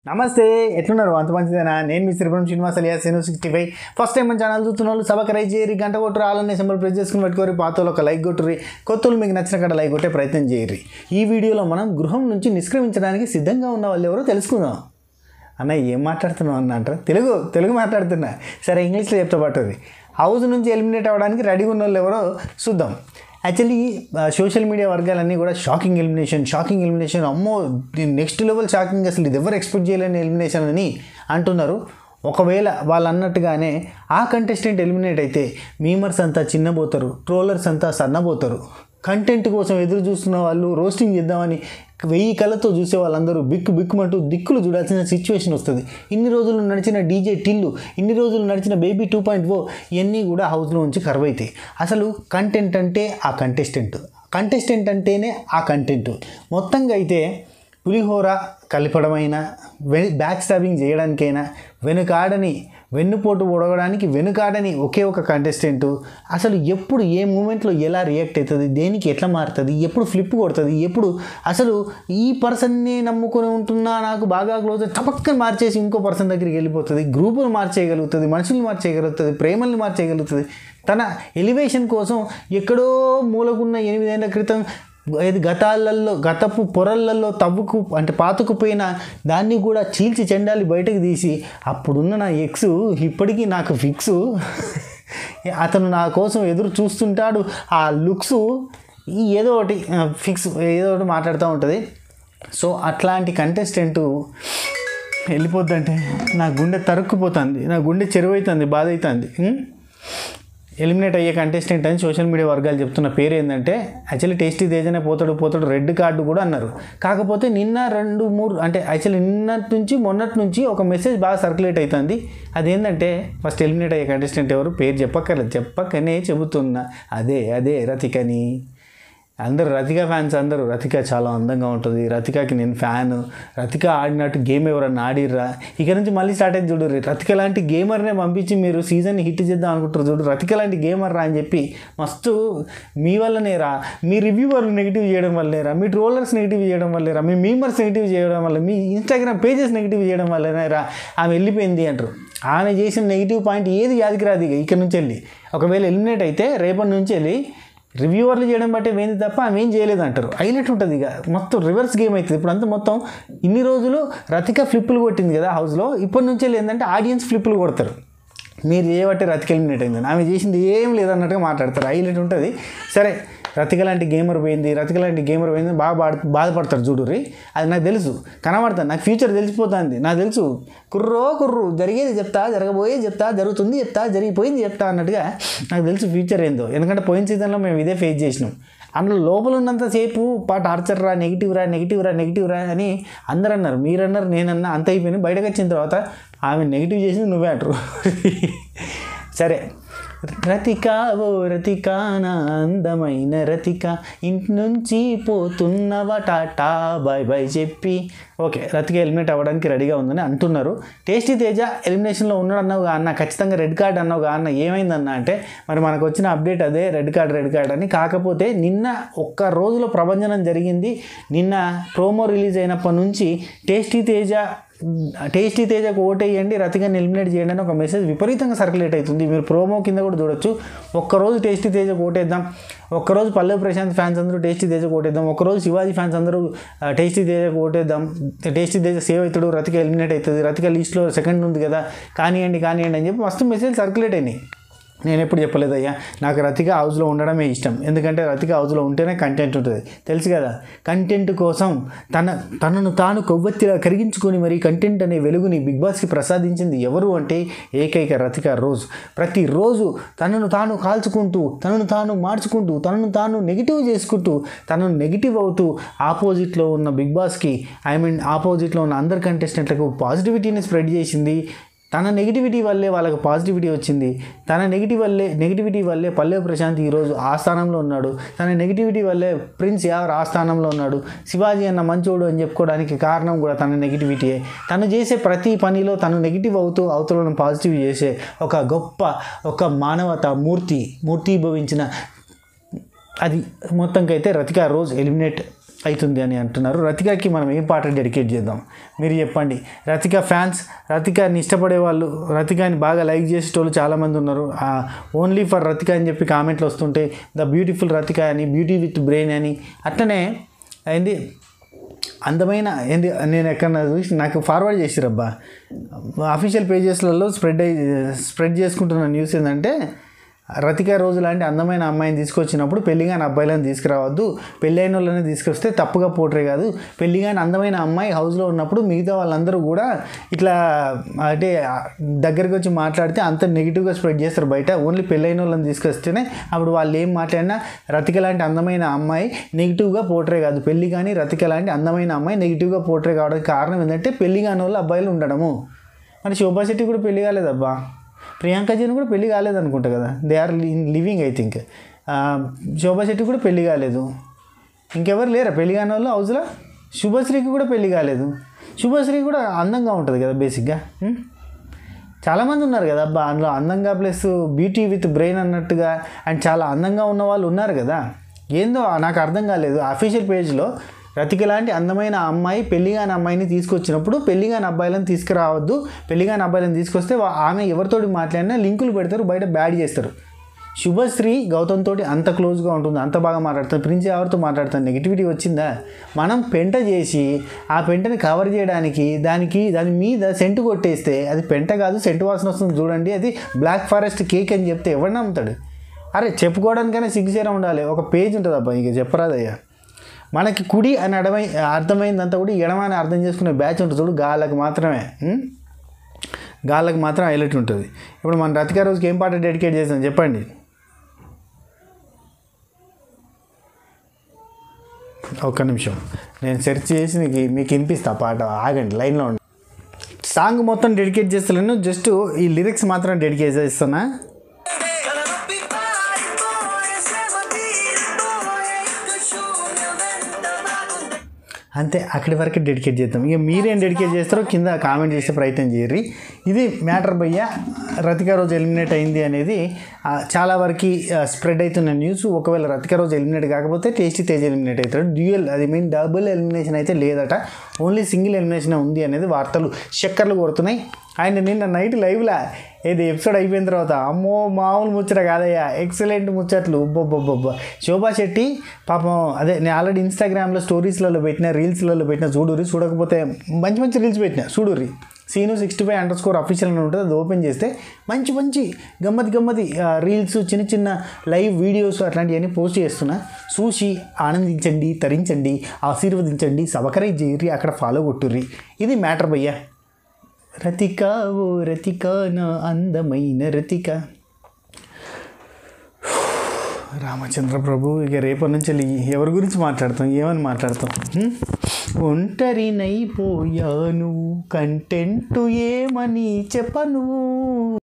నమస్తే ఎట్లున్నారు అంత మంచిదేనా నేను మీ Sripuram Srinivas alias Seenu sixty five first time మన ఛానల్ చూస్తున్న వాళ్ళు సబ్స్క్రైబ్ చేయరి గంట కొట్టురు ఆలనే సింబల్ ప్రెస్ చేసుకుని పెట్టుకోరి పాతలు ఒక లైక్ కొట్టుర్రి కొత్తలు మీకు నచ్చిన కాడ లైక్ కొట్టే ప్రయత్నం చేయరి ఈ వీడియోలో మనం గృహం నుంచి నిష్క్రమించడానికి సిద్ధంగా ఉన్న వాళ్ళు ఎవరో తెలుసుకుందాం అన్న ఏం మాట్లాడుతున్నావు అన్న అంటారు తెలుగు తెలుగు మాట్లాడుతున్నా సరే ఇంగ్లీష్లో చెప్తా పట్టది హౌస్ నుంచి ఎలిమినేట్ అవ్వడానికి రెడీగా ఉన్న వాళ్ళు ఎవరో చూద్దాం యాక్చువల్లీ సోషల్ మీడియా వర్గాలన్నీ కూడా షాకింగ్ ఎలిమినేషన్ షాకింగ్ ఎలిమినేషన్ అమ్మో నెక్స్ట్ లెవెల్ షాకింగ్ అసలు ఇది ఎవరు ఎక్స్పెక్ట్ చేయలేని ఎలిమినేషన్ అని అంటున్నారు ఒకవేళ వాళ్ళు అన్నట్టుగానే ఆ కంటెస్టెంట్ ఎలిమినేట్ అయితే మీమర్స్ అంతా చిన్నబోతారు ట్రోలర్స్ అంతా సన్నబోతారు కంటెంట్ కోసం ఎదురు చూస్తున్న వాళ్ళు రోస్టింగ్ చేద్దామని వెయ్యి కళ్ళతో చూసే వాళ్ళందరూ బిక్కు బిక్కుమంటూ దిక్కులు చూడాల్సిన సిచ్యువేషన్ వస్తుంది ఇన్ని రోజులు నడిచిన డీజే టిల్లు ఇన్ని రోజులు నడిచిన బేబీ టూ పాయింట్ ఓ ఇవన్నీ కూడా హౌస్లో నుంచి కరువు అవుతాయి అసలు కంటెంట్ అంటే ఆ కంటెస్టెంట్ కంటెస్టెంట్ అంటేనే ఆ కంటెంట్ మొత్తంగా అయితే పులిహోర కలిపడమైనా వె బ్యాక్ స్టాబింగ్ చేయడానికైనా వెనుకాడని వెన్నుపోటు ఒడగడానికి వెనుకాడని ఒకే ఒక కంటెస్టెంట్ అసలు ఎప్పుడు ఏ మూమెంట్లో ఎలా రియాక్ట్ అవుతుంది దేనికి ఎట్లా మారుతుంది ఎప్పుడు ఫ్లిప్ కొడుతుంది ఎప్పుడు అసలు ఈ పర్సన్ని నమ్ముకొని ఉంటున్నా నాకు బాగా క్లోజ్ టపక్కని మార్చేసి ఇంకో పర్సన్ దగ్గరికి వెళ్ళిపోతుంది గ్రూపును మార్చేయగలుగుతుంది మనుషుల్ని మార్చేయగలుగుతుంది ప్రేమల్ని మార్చేయగలుగుతుంది తన ఎలివేషన్ కోసం ఎక్కడో మూలకున్న ఎనిమిదేళ్ల క్రితం ఇది గతాలలో గతపు పొరలలో తవ్వుకు అంటే పాతుకుపోయిన దాన్ని కూడా చీల్చి చెండాలి బయటకు తీసి అప్పుడున్న నా ఎక్స్ ఇప్పటికీ నాకు ఫిక్స్ అతను నా కోసం ఎదురు చూస్తుంటాడు ఆ లుక్స్ ఈ ఏదో ఒకటి ఫిక్స్ ఏదో ఒకటి మాట్లాడుతూ ఉంటుంది సో అట్లాంటి కంటెస్టెంట్ వెళ్ళిపోద్దంటే నా గుండె తరుక్కుపోతుంది నా గుండె చెరువైతుంది బాధ అవుతుంది ఎలిమినేట్ అయ్యే కంటెస్టెంట్ అని సోషల్ మీడియా వర్గాలు చెప్తున్న పేరు ఏంటంటే యాక్చువల్లీ టేస్టీ తేజనే పోతాడు పోతాడు రెడ్ కార్డు కూడా అన్నారు కాకపోతే నిన్న రెండు మూడు అంటే యాక్చువల్లీ నిన్నటి నుంచి మొన్నటి నుంచి ఒక మెసేజ్ బాగా సర్క్యులేట్ అవుతుంది అదేంటంటే ఫస్ట్ ఎలిమినేట్ అయ్యే కంటెస్టెంట్ ఎవరు పేరు చెప్పక్కర్లేదు చెప్పకనే చెబుతున్నా అదే అదే రతికని అందరు రతిక ఫ్యాన్స్ అందరూ రతిక చాలా అందంగా ఉంటుంది రతికకి నేను ఫ్యాన్ రతిక ఆడినట్టు గేమ్ ఎవరన్నా ఆడిర్రా ఇక నుంచి మళ్ళీ స్టార్ట్ అయింది చూడు రతిక లాంటి గేమర్నే పంపించి మీరు సీజన్ హిట్ చేద్దాం అనుకుంటారు చూడు రతిక లాంటి గేమర్ రా అని చెప్పి మస్తు మీ వల్లనే రా మీ రివ్యూవర్లు నెగిటివ్ చేయడం వల్లే రా మీ ట్రోలర్స్ నెగిటివ్ చేయడం వల్లే రా మీ మీమర్స్ నెగిటివ్ చేయడం వల్ల మీ ఇన్స్టాగ్రామ్ పేజెస్ నెగిటివ్ చేయడం వల్లనే రా ఆమె వెళ్ళిపోయింది అంటారు ఆమె చేసిన నెగిటివ్ పాయింట్ ఏది యాదికి రాదు ఇక ఇక్కడ నుంచి వెళ్ళి ఒకవేళ ఎలిమినేట్ అయితే రేపటి నుంచి వెళ్ళి రివ్యూవర్లు చేయడం బట్టి వేయింది తప్ప ఆమె ఏం చేయలేదు అంటారు హైలైట్ ఉంటుంది ఇక మొత్తం రివర్స్ గేమ్ అవుతుంది ఇప్పుడు అంతా మొత్తం ఇన్ని రోజులు రతిక ఫ్లిప్పులు కొట్టింది కదా హౌస్లో ఇప్పటి నుంచి ఏంటంటే ఆడియన్స్ ఫ్లిప్పులు కొడతారు మీరు చేయబట్టి రతిక ఎలిమినేట్ అయింది ఆమె చేసింది ఏం లేదన్నట్టుగా మాట్లాడతారు హైలైట్ ఉంటుంది సరే రతిక లాంటి గేమర్ పోయింది రతిక లాంటి గేమర్ పోయింది బాగా బాధ బాధపడతారు చూడుర్రి అది నాకు తెలుసు కనబడుతుంది నాకు ఫ్యూచర్ తెలిసిపోతుంది నాకు తెలుసు కుర్రో కుర్రు జరిగేది చెప్తా జరగబోయేది చెప్తా జరుగుతుంది చెప్తా జరిగిపోయింది చెప్తా అన్నట్టుగా నాకు తెలుసు ఫ్యూచర్ ఏందో ఎందుకంటే పోయిన సీజన్లో మేము ఇదే ఫేస్ చేసినాం అందులో లోపల ఉన్నంతసేపు పా టార్చర్ రా నెగిటివ్ రా నెగిటివ్ రా నెగిటివ్ రా అని అందరు అన్నారు మీరన్నారు నేనన్నా అంత అయిపోయింది బయటకు వచ్చిన తర్వాత ఆమె నెగిటివ్ చేసింది నువ్వే అంటారు సరే రతిక ఓ రతిక నా అందమైన రతిక ఇంటి నుంచి పోతున్నవా టాటా బాయ్ బాయ్ చెప్పి ఓకే రతిక ఎలిమినేట్ అవ్వడానికి రెడీగా ఉందని అంటున్నారు టేస్టీ తేజ ఎలిమినేషన్లో ఉన్నాడు అన్నావు అన్న ఖచ్చితంగా రెడ్ కార్డ్ అన్నావు అన్న ఏమైందన్న అంటే మరి మనకు వచ్చిన అప్డేట్ అదే రెడ్ కార్డ్ రెడ్ కార్డ్ అని కాకపోతే నిన్న ఒక్క రోజులో ప్రభంజనం జరిగింది నిన్న ప్రోమో రిలీజ్ అయినప్పటి నుంచి టేస్టీ తేజ టేస్టీ తేజకు ఓటేయండి రతిగాన్ని ఎలిమినేట్ చేయండి అని ఒక మెసేజ్ విపరీతంగా సర్క్యులేట్ అవుతుంది మీరు ప్రోమో కింద కూడా చూడొచ్చు ఒక్కరోజు టేస్టీ తేజకు ఓటేద్దాం ఒక్కరోజు పల్లవి ప్రశాంత్ ఫ్యాన్స్ అందరూ టేస్టీ తేజకు ఓటేద్దాం ఒక్కరోజు శివాజీ ఫ్యాన్స్ అందరూ ఆ, టేస్టీ తేజకు ఓటేద్దాం టేస్టీ తేజ సేవ్ అవుతాడు రతిక ఎలిమినేట్ అవుతుంది రతిక లిస్ట్లో సెకండ్ ఉంది కదా కానివ్వండి కానివ్వండి అని చెప్పి మస్తు మెసేజ్ సర్క్యులేట్ అయినాయి నేను ఎప్పుడు చెప్పలేదయ్యా నాకు రతిక హౌస్లో ఉండడమే ఇష్టం ఎందుకంటే రతిక హౌస్లో ఉంటేనే కంటెంట్ ఉంటుంది తెలుసు కదా కంటెంట్ కోసం తన తనను తాను కొవ్వొత్తిలా కరిగించుకొని మరి కంటెంట్ అనే వెలుగుని బిగ్ బాస్కి ప్రసాదించింది ఎవరు అంటే ఏకైక రతిక రోజ్ ప్రతిరోజు తనను తాను కాల్చుకుంటూ తనను తాను మార్చుకుంటూ తనను తాను నెగిటివ్ చేసుకుంటూ తనను నెగిటివ్ అవుతూ ఆపోజిట్లో ఉన్న బిగ్ బాస్కి ఐ మీన్ ఆపోజిట్లో ఉన్న అందరు కంటెస్టెంట్లకు పాజిటివిటీని స్ప్రెడ్ చేసింది తన నెగిటివిటీ వల్లే వాళ్ళకి పాజిటివిటీ వచ్చింది తన నెగిటివ్ వల్లే నెగిటివిటీ వల్లే పల్లె ప్రశాంత్ ఈరోజు ఆ స్థానంలో ఉన్నాడు తన నెగిటివిటీ వల్లే ప్రిన్స్ యావర్ ఆ స్థానంలో ఉన్నాడు శివాజీ అన్న మంచోడు అని చెప్పుకోవడానికి కారణం కూడా తన నెగిటివిటీయే తను చేసే ప్రతి పనిలో తను నెగిటివ్ అవుతూ అవతలను పాజిటివ్ చేసే ఒక గొప్ప ఒక మానవత మూర్తి మూర్తి భవించిన అది మొత్తంకైతే రతిక రోజ్ ఎలిమినేట్ అవుతుంది అని అంటున్నారు రతికాకి మనం ఏం పాట డెడికేట్ చేద్దాం మీరు చెప్పండి రతిక ఫ్యాన్స్ రతికాని ఇష్టపడే వాళ్ళు రతికాని బాగా లైక్ చేసేటోళ్ళు చాలామంది ఉన్నారు ఓన్లీ ఫర్ రతిక అని చెప్పి కామెంట్లు వస్తుంటే ద బ్యూటిఫుల్ రతిక అని బ్యూటీ విత్ బ్రెయిన్ అని అట్లనే అయింది అందమైన ఏంది నేను ఎక్కడ చూసి నాకు ఫార్వర్డ్ చేసిరబ్బా అఫీషియల్ పేజెస్లలో స్ప్రెడ్ అయ్యి స్ప్రెడ్ చేసుకుంటున్న న్యూస్ ఏంటంటే రతిక రోజు లాంటి అందమైన అమ్మాయిని తీసుకొచ్చినప్పుడు పెళ్లిగాని అబ్బాయిలను తీసుకురావద్దు పెళ్ళైన వాళ్ళని తీసుకొస్తే తప్పుగా పోట్రే కాదు పెళ్లిగాని అందమైన అమ్మాయి హౌస్లో ఉన్నప్పుడు మిగతా వాళ్ళందరూ కూడా ఇట్లా అంటే దగ్గరికి వచ్చి మాట్లాడితే అంత నెగిటివ్గా స్ప్రెడ్ చేస్తారు బయట ఓన్లీ పెళ్ళైన వాళ్ళని తీసుకొస్తేనే అప్పుడు వాళ్ళు ఏం మాట్లాడినా రతిక లాంటి అందమైన అమ్మాయి నెగిటివ్గా పోట్రే కాదు పెళ్లి కానీ రతిక లాంటి అందమైన అమ్మాయి నెగిటివ్గా పోట్రే కావడానికి కారణం ఏంటంటే పెళ్లి కాని వాళ్ళు అబ్బాయిలు ఉండడము మరి శోభా శెట్టి కూడా పెళ్లి కాలేదబ్బా ప్రియాంక జీని కూడా పెళ్లి కాలేదు అనుకుంటా కదా they are living I think Shobha Shetty కూడా పెళ్లి కాలేదు ఇంకెవరు లేరా పెళ్లి కాని వాళ్ళు హౌస్లో శుభశ్రీకి కూడా పెళ్లి కాలేదు శుభశ్రీ కూడా అందంగా ఉంటుంది కదా బేసిక్గా ఉం? చాలామంది ఉన్నారు కదా అబ్బా అందులో అందంగా ప్లస్ బ్యూటీ విత్ బ్రెయిన్ అన్నట్టుగా అండ్ చాలా అందంగా ఉన్న వాళ్ళు ఉన్నారు కదా ఏందో నాకు అర్థం కాలేదు అఫీషియల్ పేజ్లో రతిక లాంటి అందమైన అమ్మాయి పెళ్లిగాని అమ్మాయిని తీసుకొచ్చినప్పుడు పెళ్లిగాని అబ్బాయిలను తీసుకురావద్దు పెళ్లిగాని అబ్బాయిలను తీసుకొస్తే వా- ఆమె ఎవరితోటి మాట్లాడినా లింకులు పెడతారు బయట బ్యాడ్ చేస్తారు శుభశ్రీ గౌతమ్ తోటి అంత క్లోజ్గా ఉంటుంది అంత బాగా మాట్లాడుతుంది ప్రిన్స్ ఎవరితో మాట్లాడుతుంది నెగిటివిటీ వచ్చిందా మనం పెంట చేసి ఆ పెంటని కవర్ చేయడానికి దానికి దాని మీద సెంటు కొట్టేస్తే అది పెంట కాదు సెంటు వాసన వస్తుంది చూడండి అది బ్లాక్ ఫారెస్ట్ కేక్ అని చెప్తే ఎవరు నమ్ముతాడు అరే చెప్పుకోవడానికైనా సిగ్గుచేరా ఉండాలి ఒక పేజ్ ఉంటుంది అబ్బా ఇక చెప్పరాదయ్యా మనకి కుడి అని అర్థమై అర్థమైందంతా కూడా ఎడమ అని అర్థం చేసుకునే బ్యాచ్ ఉంటుంది చూడు గాళ్ళకి మాత్రమే ఉం? గాళ్ళకి మాత్రం హైలైట్ ఉంటుంది ఇప్పుడు మన రతిక రోజుకి ఏం పాట డెడికేట్ చేసాం చెప్పండి ఒక్క నిమిషం నేను సెర్చ్ చేసి మీకు మీకు వినిపిస్తా పాట ఆగండి లైన్లో ఉండి సాంగ్ మొత్తం డెడికేట్ చేస్తలేను జస్ట్ ఈ లిరిక్స్ మాత్రం డెడికేట్ చేస్తున్నా తలనొప్పి పారిపోయే శ్రమ తీరిపోయే ఇక శూన్యం వెంట నాకుంది అంతే అక్కడి వరకు డెడికేట్ చేద్దాం ఇక మీరేం డెడికేట్ చేస్తారో కింద కామెంట్ చేసే ప్రయత్నం చేయరు ఇది మ్యాటర్ భయ్య రతిక రోజు ఎలిమినేట్ అయింది అనేది ఆ, చాలా వరకు స్ప్రెడ్ అవుతున్న న్యూస్ ఒకవేళ రతిక రోజు ఎలిమినేట్ కాకపోతే టేస్టీ తేజ్ ఎలిమినేట్ అవుతాడు డ్యూయల్ అది మీన్ డబుల్ ఎలిమినేషన్ అయితే లేదట ఓన్లీ సింగిల్ ఎలిమినేషన్ ఉంది అనేది వార్తలు చక్కర్లు కొడుతున్నాయి అండ్ నిన్న నైట్ లైవ్లా ఏది ఎపిసోడ్ అయిపోయిన తర్వాత అమ్మో మామూలు ముచ్చట కాదయ్యా ఎక్సలెంట్ ముచ్చట్లు బొబ్బొబ్బొబ్బ శోభా శెట్టి పాపం అదే నేను ఆల్రెడీ ఇన్స్టాగ్రామ్లో స్టోరీస్లలో పెట్టిన రీల్స్లలో పెట్టిన చూడురి చూడకపోతే మంచి మంచి రీల్స్ పెట్టిన చూడురి Seenu sixty five underscore official అని ఉంటుంది అది ఓపెన్ చేస్తే మంచి మంచి గమ్మతి గమ్మతి రీల్స్ చిన్న చిన్న లైవ్ వీడియోస్ అట్లాంటివన్నీ పోస్ట్ చేస్తున్నా చూసి ఆనందించండి తరించండి ఆశీర్వదించండి సబకరై చేయరి అక్కడ ఫాలో కొట్టుర్రి ఇది మ్యాటర్ భయ్యా రతిక ఓ రతిక నా అందమైన రతిక రామచంద్ర ప్రభు ఇక రేపటి నుంచి వెళ్ళి ఎవరి గురించి మాట్లాడతాం ఏమని మాట్లాడతాం హ్మ్? ఒంటరినైపోయాను కంటెంట్ ఏమని చెప్పను